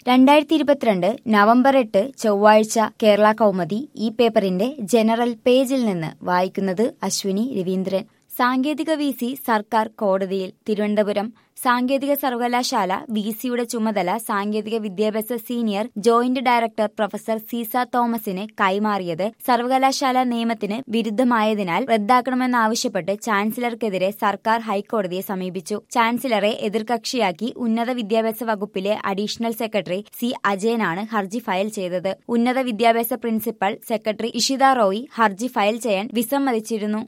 രണ്ടായിരത്തി ഇരുപത്തിരണ്ട് നവംബർ എട്ട് ചൊവ്വാഴ്ച കേരള കൗമുദി ഈ പേപ്പറിന്റെ ജനറൽ പേജിൽ നിന്ന് വായിക്കുന്നത് അശ്വിനി രവീന്ദ്രൻ സാങ്കേതിക വി സി സർക്കാർ കോടതിയിൽ തിരുവനന്തപുരം സാങ്കേതിക സർവകലാശാല വി സിയുടെ ചുമതല സാങ്കേതിക വിദ്യാഭ്യാസ സീനിയർ ജോയിന്റ് ഡയറക്ടർ പ്രൊഫസർ സീസ തോമസിന് കൈമാറിയത് സർവകലാശാല നിയമത്തിന് വിരുദ്ധമായതിനാൽ റദ്ദാക്കണമെന്നാവശ്യപ്പെട്ട് ചാൻസലർക്കെതിരെ സർക്കാർ ഹൈക്കോടതിയെ സമീപിച്ചു ചാൻസലറെ എതിർകക്ഷിയാക്കി ഉന്നത വിദ്യാഭ്യാസ വകുപ്പിലെ അഡീഷണൽ സെക്രട്ടറി സി അജയനാണ് ഹർജി ഫയൽ ചെയ്തത് ഉന്നത വിദ്യാഭ്യാസ പ്രിൻസിപ്പൽ സെക്രട്ടറി ഇഷിത റോയി ഹർജി ഫയൽ ചെയ്യാൻ വിസമ്മതിച്ചിരുന്നു